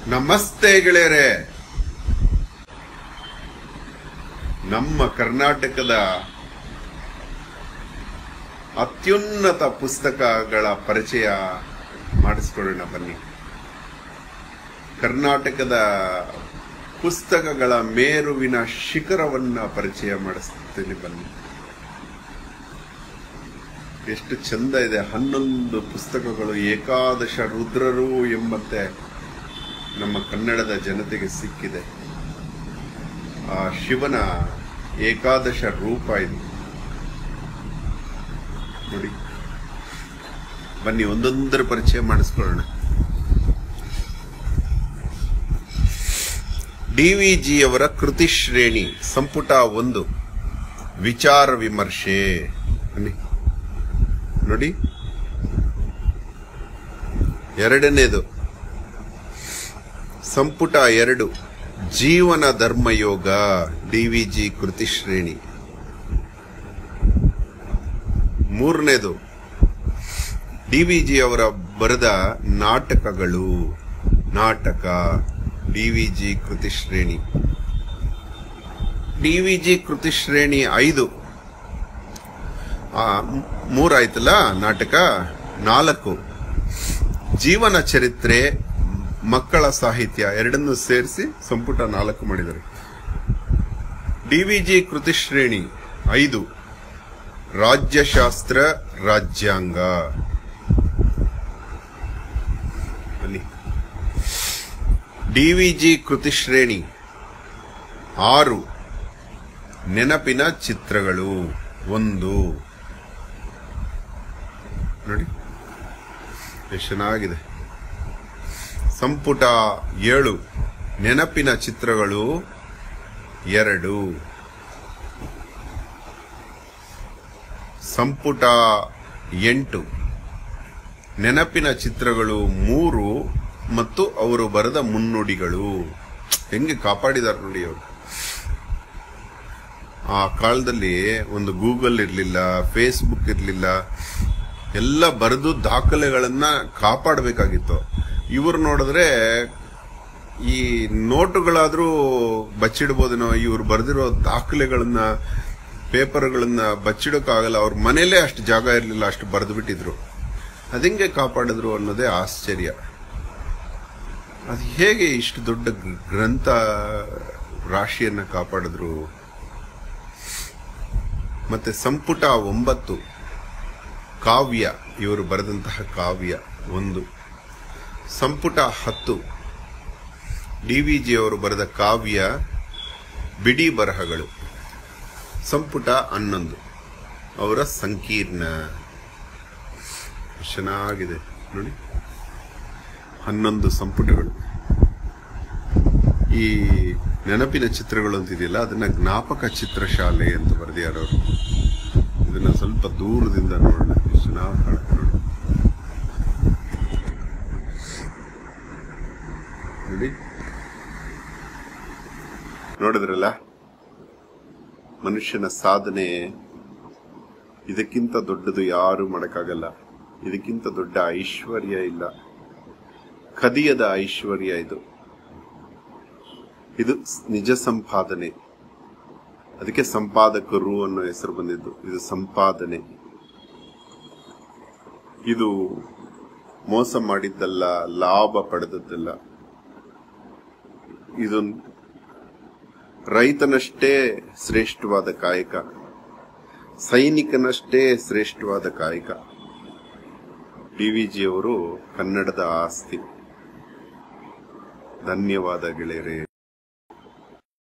ನಮಸ್ತೆ ಗೆಳೆಯರೆ ನಮ್ಮ ಕರ್ನಾಟಕದ ಅತ್ಯುನ್ನತ ಪುಸ್ತಕಗಳ ಪರಿಚಯ ಮಾಡಿಸ್ಕೊಳ್ಳೋಣ ಬನ್ನಿ ಕರ್ನಾಟಕದ ಪುಸ್ತಕಗಳ ಮೇರುವಿನ ಶಿಖರವನ್ನ ಪರಿಚಯ ಮಾಡಿಸ್ತೀನಿ ಬನ್ನಿ ಎಷ್ಟು ಚಂದ ಇದೆ ಹನ್ನೊಂದು ಪುಸ್ತಕಗಳು ಏಕಾದಶ ರುದ್ರರು ಎಂಬಂತೆ ನಮ್ಮ ಕನ್ನಡದ ಜನತೆಗೆ ಸಿಕ್ಕಿದೆ ಆ ಶಿವನ ಏಕಾದಶ ರೂಪ ಇದು ನೋಡಿ ಬನ್ನಿ ಒಂದೊಂದರ ಪರಿಚಯ ಮಾಡಿಸ್ಕೊಳ್ಳೋಣ ಡಿ ವಿ ಜಿ ಅವರ ಕೃತಿ ಶ್ರೇಣಿ ಸಂಪುಟ ಒಂದು ವಿಚಾರ ವಿಮರ್ಶೆ ಬನ್ನಿ ನೋಡಿ ಎರಡನೇದು ಸಂಪುಟ ಎರಡು ಜೀವನ ಧರ್ಮಯೋಗ ಡಿವಿಜಿ ಕೃತಿ ಶ್ರೇಣಿ ಮೂರನೇದು ಡಿವಿಜಿ ಅವರ ಬರೆದ ನಾಟಕಗಳು ನಾಟಕ ಡಿವಿಜಿ ಕೃತಿ ಶ್ರೇಣಿ ಡಿವಿಜಿ ಕೃತಿ ಶ್ರೇಣಿ ಐದು ಆ, ಮ್- ಮೂರಾಯ್ತಲ್ಲ ನಾಟಕ ನಾಲ್ಕು ಜೀವನ ಚರಿತ್ರೆ ಮಕ್ಕಳ ಸಾಹಿತ್ಯ ಎರಡನ್ನು ಸೇರಿಸಿ ಸಂಪುಟ ನಾಲ್ಕು ಮಾಡಿದ್ದಾರೆ ಡಿವಿಜಿ ಕೃತಿ ಶ್ರೇಣಿ ಐದು ರಾಜ್ಯಶಾಸ್ತ್ರ ರಾಜ್ಯಾಂಗ ಬನ್ನಿ ಡಿವಿಜಿ ಕೃತಿ ಶ್ರೇಣಿ ಆರು ನೆನಪಿನ ಚಿತ್ರಗಳು ಒಂದು ನೋಡಿ ಎಷ್ಟು ಚೆನ್ನಾಗಿದೆ ಸಂಪುಟ ಏಳು ನೆನಪಿನ ಚಿತ್ರಗಳು ಎರಡು ಸಂಪುಟ ಎಂಟು ನೆನಪಿನ ಚಿತ್ರಗಳು ಮೂರು ಮತ್ತು ಅವರು ಬರೆದ ಮುನ್ನುಡಿಗಳು ಹೆಂಗೆ ಕಾಪಾಡಿದಾರೆ ನೋಡಿ ಅವರು ಆ ಕಾಲದಲ್ಲಿ ಒಂದು ಗೂಗಲ್ ಇರಲಿಲ್ಲ ಫೇಸ್ಬುಕ್ ಇರಲಿಲ್ಲ ಎಲ್ಲ ಬರೆದು ದಾಖಲೆಗಳನ್ನ ಕಾಪಾಡಬೇಕಾಗಿತ್ತು ಇವರು ನೋಡಿದ್ರೆ ಈ ನೋಟುಗಳಾದ್ರೂ ಬಚ್ಚಿಡ್ಬೋದೇನೋ ಇವ್ರು ಬರೆದಿರೋ ದಾಖಲೆಗಳನ್ನ ಪೇಪರ್ಗಳನ್ನ ಬಚ್ಚಿಡೋಕ್ಕಾಗಲ್ಲ ಅವ್ರ ಮನೇಲೇ ಅಷ್ಟು ಜಾಗ ಇರಲಿಲ್ಲ ಅಷ್ಟು ಬರೆದು ಬಿಟ್ಟಿದ್ರು ಅದಿಂಗೆ ಕಾಪಾಡಿದ್ರು ಅನ್ನೋದೇ ಆಶ್ಚರ್ಯ ಅದು ಹೇಗೆ ಇಷ್ಟು ದೊಡ್ಡ ಗ್ರ- ಗ್ರಂಥ ರಾಶಿಯನ್ನ ಕಾಪಾಡಿದ್ರು ಮತ್ತೆ ಸಂಪುಟ ಒಂಬತ್ತು ಕಾವ್ಯ ಇವರು ಬರೆದಂತಹ ಕಾವ್ಯ ಒಂದು ಸಂಪುಟ ಹತ್ತು ಡಿವಿಜಿ ಅವರು ಬರೆದ ಕಾವ್ಯ ಬಿಡಿ ಬರಹಗಳು ಸಂಪುಟ ಹನ್ನೊಂದು ಅವರ ಸಂಕೀರ್ಣ ಚೆನ್ನಾಗಿದೆ ನೋಡಿ ಹನ್ನೊಂದು ಸಂಪುಟಗಳು ಈ ನೆನಪಿನ ಚಿತ್ರಗಳು ಅಂತಿದೆಯಲ್ಲ ಅದನ್ನ ಜ್ಞಾಪಕ ಚಿತ್ರಶಾಲೆ ಅಂತ ಬರೆದಿಯಾರವರು ಇದನ್ನ ಸ್ವಲ್ಪ ದೂರದಿಂದ ನೋಡೋಣ ಎಷ್ಟು ಚೆನ್ನಾಗಿ ಕಾಣುತ್ತೆ ನೋಡಿ ನೋಡಿ ನೋಡಿದ್ರಲ್ಲ ಮನುಷ್ಯನ ಸಾಧನೆ ಇದಕ್ಕಿಂತ ದೊಡ್ಡದು ಯಾರು ಮಾಡಕ್ಕಾಗಲ್ಲ ಇದಕ್ಕಿಂತ ದೊಡ್ಡ ಐಶ್ವರ್ಯ ಇಲ್ಲ ಕದಿಯದ ಐಶ್ವರ್ಯ ಇದು ಇದು ನಿಜ ಸಂಪಾದನೆ ಅದಕ್ಕೆ ಸಂಪಾದಕರು ಅನ್ನೋ ಹೆಸರು ಬಂದಿದ್ದು ಇದು ಸಂಪಾದನೆ ಇದು ಮೋಸ ಮಾಡಿದ್ದಲ್ಲ ಲಾಭ ಪಡೆದದ್ದಲ್ಲ ಇದು ರೈತನಷ್ಟೇ ಶ್ರೇಷ್ಠವಾದ ಕಾಯಕ ಸೈನಿಕನಷ್ಟೇ ಶ್ರೇಷ್ಠವಾದ ಕಾಯಕ ಡಿವಿಜಿ ಅವರು ಕನ್ನಡದ ಆಸ್ತಿ ಧನ್ಯವಾದ ಗೆಳೆಯರೇ